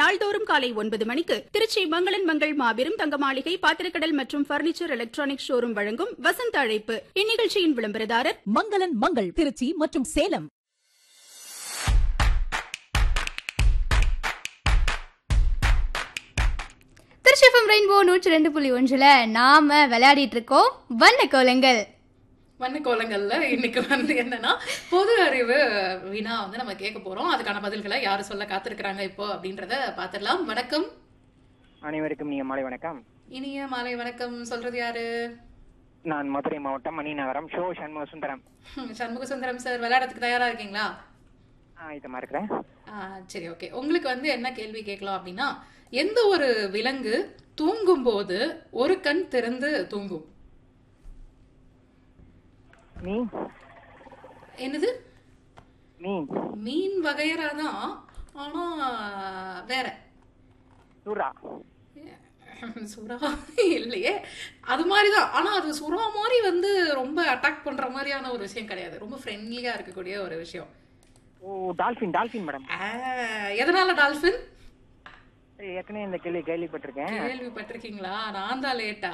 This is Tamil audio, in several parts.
நாள்தோறும் காலை ஒன்பது மணிக்கு திருச்சி மங்களன் மங்கள் மாபெரும் தங்க மாளிகை பாத்திரக்கடல் மற்றும் பர்னிச்சர் எலக்ட்ரானிக் ஷோரூம் வழங்கும் வசந்த அழைப்பு இந்நிகழ்ச்சியின் விளம்பரதாரர் மங்களன் மங்கள் திருச்சி மற்றும் சேலம் திருச்சி எஃப்எம் ரெயின்போ நூற்றி ரெண்டு புள்ளி ஒன்றில் நாம விளையாடிட்டு இருக்கோம் வண்ண கோலங்கள் வண்ண கோலங்கள்ல இன்னைக்கு வந்து என்னன்னா பொது அறிவு வினா வந்து நம்ம கேட்க போறோம் அதுக்கான பதில்களை யாரு சொல்ல காத்திருக்கிறாங்க இப்போ அப்படின்றத பாத்திரலாம் வணக்கம் அனைவருக்கும் நீங்க மாலை வணக்கம் இனிய மாலை வணக்கம் சொல்றது யாரு நான் மதுரை மாவட்டம் மணிநகரம் ஷோ சண்முக சுந்தரம் ஹம், சண்முக சுந்தரம் சார் விளையாடுறதுக்கு தயாரா இருக்கீங்களா இதமா இருக்கிறேன் ஆ, சரி ஓகே உங்களுக்கு வந்து என்ன கேள்வி கேட்கலாம் அப்படின்னா எந்த ஒரு விலங்கு தூங்கும் போது ஒரு கண் திறந்து தூங்கும் நீ என்னது நீ மீன் வகையறா தான் ஆனா வேற சூரா சுறா இல்லையே அது மாதிரிதான் ஆனா அது சுறா மாதிரி வந்து ரொம்ப அட்டாக் பண்ற மாதிரியான ஒரு விஷயம் கிடையாது ரொம்ப ஃப்ரெண்ட்லியா இருக்கக்கூடிய ஒரு விஷயம் ஓ டால்பின் டால்பின் மேடம் ஆ, எதனால டால்பின் ஏற்கனவே இந்த கேள்வி கேள்விப்பட்டிருக்கேன் கேள்விப்பட்டிருக்கீங்களா நான் தான் லேட்டா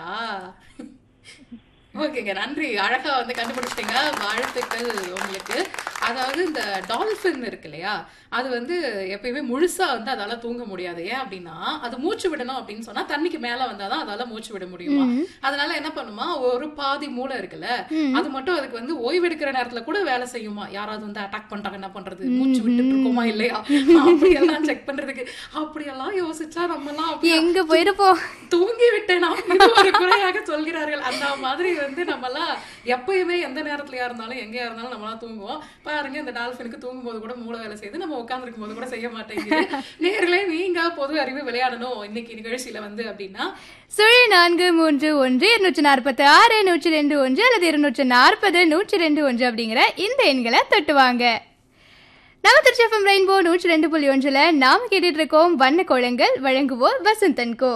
ஓகேங்க நன்றி அழகா வந்து கண்டுபிடிச்சிட்டீங்க வாழ்த்துக்கள் உங்களுக்கு அதாவது இந்த டால்ஃபின் இருக்கு இல்லையா அது வந்து எப்பயுமே முழுசா வந்து அதால தூங்க முடியாது ஏன் அப்படின்னா அது மூச்சு விடணும் அப்படின்னு சொன்னா தண்ணிக்கு மேல வந்தாதான் அதால மூச்சு விட முடியுமா அதனால என்ன பண்ணுமா ஒரு பாதி மூளை இருக்குல்ல அது மட்டும் அதுக்கு வந்து ஓய்வெடுக்கிற நேரத்துல கூட வேலை செய்யுமா யாராவது வந்து அட்டாக் பண்றாங்க என்ன பண்றது மூச்சு விட்டுட்டு இருக்கோமா இல்லையா அப்படியெல்லாம் செக் பண்றதுக்கு அப்படியெல்லாம் யோசிச்சா நம்ம எல்லாம் அப்படியே எங்க போயிருப்போம் தூங்கி விட்டேனா இது ஒரு குறையாக சொல்கிறார்கள் அந்த மாதிரி வந்து நம்மலாம் எப்பயுமே எந்த நேரத்துலயா இருந்தாலும் எங்கேயா இருந்தாலும் நம்மலாம் தூங்குவோம் பாருங்க இந்த டால்பினுக்கு தூங்கும் போது கூட மூளை வேலை செய்யுது நம்ம உட்கார்ந்துருக்கும் போது கூட செய்ய மாட்டேங்குது நேர்களே நீங்க பொது அறிவு விளையாடணும் இன்னைக்கு நிகழ்ச்சியில வந்து அப்படின்னா சுழி நான்கு மூன்று ஒன்று இருநூற்றி நாற்பத்தி ஆறு நூற்றி ரெண்டு ஒன்று அல்லது இருநூற்றி நாற்பது நூற்றி ரெண்டு ஒன்று அப்படிங்கிற இந்த எண்களை தொட்டுவாங்க நம்ம திருச்சி எஃப்எம் ரெயின்போ நூற்றி ரெண்டு புள்ளி ஒன்றில் நாம கேட்டுட்டு இருக்கோம் வண்ண கோலங்கள் வழங்குவோர் வசந்தன் கோ